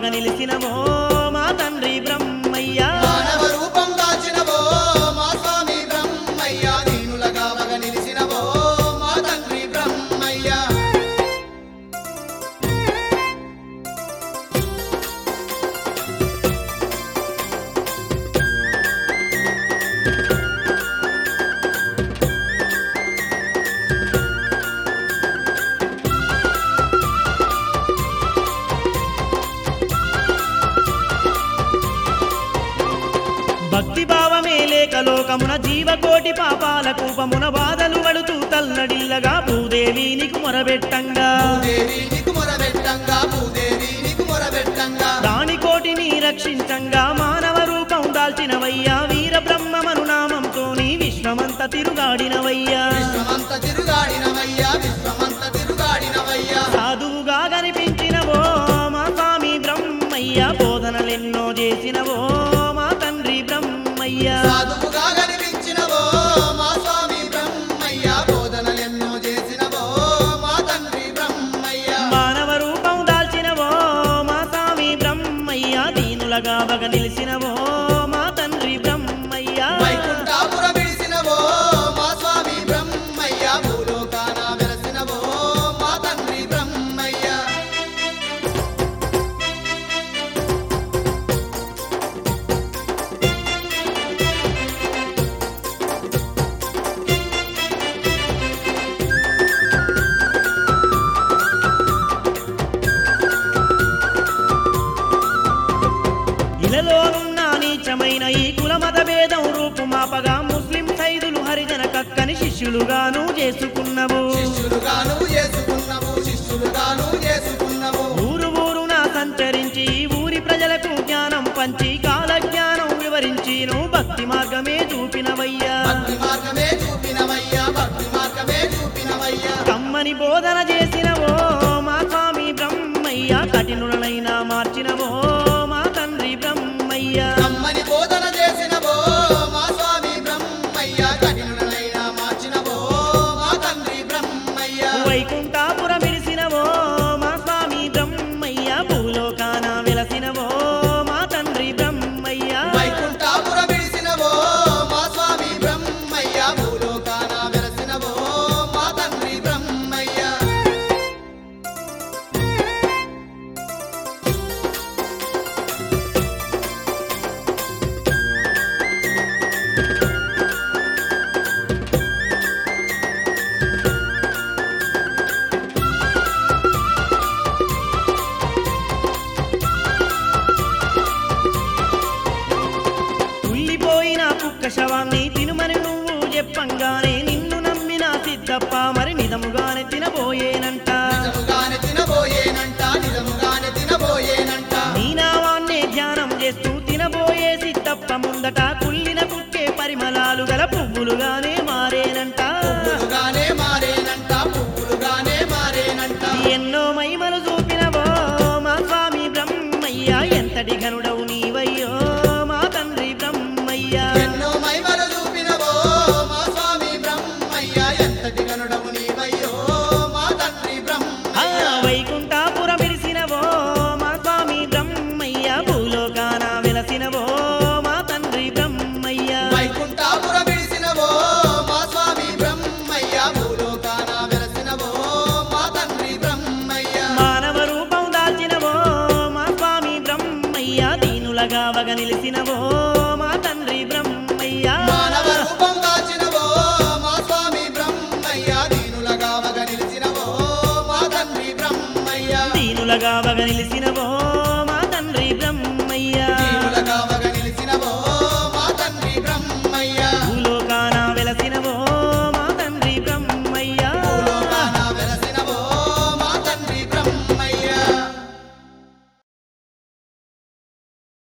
నిలిసినవో మా తండ్రి బ్రహ్మయ్య మానవ రూపం దాచినవో మా స్వామి బ్రహ్మయ్య దీనులగా వగ నిలిసినవో మా తండ్రి బ్రహ్మయ్య భక్తి భావమే లేక లోకమున జీవకోటి పాపాల కూపమున బాధలు పడుతూ తల్లడిల్లగా భూదేవి నీకు మొరబెట్టంగా భూదేవి నీకు మొరబెట్టంగా భూదేవి నీకు మొరబెట్టంగా దానికోటిని రక్షించంగా మానవ రూపం దాల్చినవయ్యా వీర బ్రహ్మమను నామంతో నీ విశ్వమంత తిరుగాడినవయ్యా విశ్వమంత తిరుగాడినవయ్యా విశ్వమంత తిరుగాడినవయ్యా సాధువుగా కనిపించినవో మా స్వామి బ్రహ్మయ్య బోధనలెన్నో చేసినవో మా తండ్రి బ్రహ్మయ్య సాధువుగా కనిపించినవో మా స్వామి బ్రహ్మయ్య బోధనలెన్నో చేసినవో మా తండ్రి బ్రహ్మయ్య మానవ రూపం దాల్చినవో మా స్వామి బ్రహ్మయ్య దీనులగా బగ నిలిసినవో మా తండ్రి బ్రహ్మయ్య వైకుంఠాపుర విడిసినవో మా స్వామి బ్రహ్మయ్య భూలోకాన వెలసినవో మా తండ్రి బ్రహ్మయ్య ఇలలోనున్న నీచమైన ఈ కులమత భేదం రూపుమాపగా ముస్లిం సైదులు హరిజన కక్కని శిష్యులుగాను చేసుకున్నవు శిష్యులుగాను చేసుకున్నవు శిష్యులుగాను చేసుకున్నవు ఊరు ఊరున సంచరించి ఈ ఊరి ప్రజలకు జ్ఞానం పంచి కాల జ్ఞానం వివరించి నువ్వు భక్తి మార్గమే చూపినవయ్యా భక్తి మార్గమే చూపినవయ్యా భక్తి మార్గమే చూపినవయ్యా కమ్మని బోధన చేసినవో మా స్వామి బ్రహ్మయ్య కఠినులనైనా మార్చినవో మా తండ్రి బ్రహ్మయ్య కమ్మని బోధన చేసినవో మా స్వామి బ్రహ్మయ్య కఠినుడనైనా మార్చినవో మా తండ్రి బ్రహ్మయ్య వైకుంఠాపుర విడిసినవో మా స్వామి బ్రహ్మయ్య భూలోకాన వెలసినవో మా తండ్రి బ్రహ్మయ్య వైకుంఠాపుర విడిసినవో మా స్వామి బ్రహ్మయ్య భూలోకాన వెలసినవో మా తండ్రి బ్రహ్మయ్య కుళ్ళిపోయిన కుక్క శవాన్ని తినుమని నువ్వు చెప్పంగానే నిన్ను నమ్మిన సిద్ధప్ప మరి నిజముగానే తినబోయేనంట నిజముగానే తినబోయేనంట నిజముగానే తినబోయేనంట నీ నావాన్నే ధ్యానం చేస్తూ తినబోయే సిద్ధప్ప ముందట కుళ్ళిన కుక్కే పరిమళాలు గల పువ్వులుగానే మారేనంట పువ్వులుగానే మారేనంట పువ్వులుగానే మారేనంట ఎన్నో మహిమలు చూపినవో మా స్వామి బ్రహ్మయ్య ఎంతటి ఘనుడవు నీవయ్యో మా తండ్రి బ్రహ్మయ్య ఎన్నో మైమలు చూపినవో మా స్వామి బ్రహ్మయ్య ఎంతటి గనుడవు నీవయ్యో మా తండ్రి ఆ బ్రహ్మయ్య వైకుంఠాపుర విరిసినవో మా స్వామి బ్రహ్మయ్య భూలోకాన వెలసినవో మా తండ్రి బ్రహ్మయ్య వైకుంఠాపుర విడిసినవో మా స్వామి బ్రహ్మయ్య భూలోకాన వెలసినవో మా తండ్రి బ్రహ్మయ్య మానవ రూపం దాల్చినవో మా స్వామి బ్రహ్మయ్య దీనులగా వగ నిలిసినవో మా తండ్రి బ్రహ్మయ్య మానవ రూపం దాచినవో మా స్వామి బ్రహ్మయ్య దీనులగా వగ నిలిచినవో మా తండ్రి బ్రహ్మయ్య దీనులగా వగ నిలిసినవో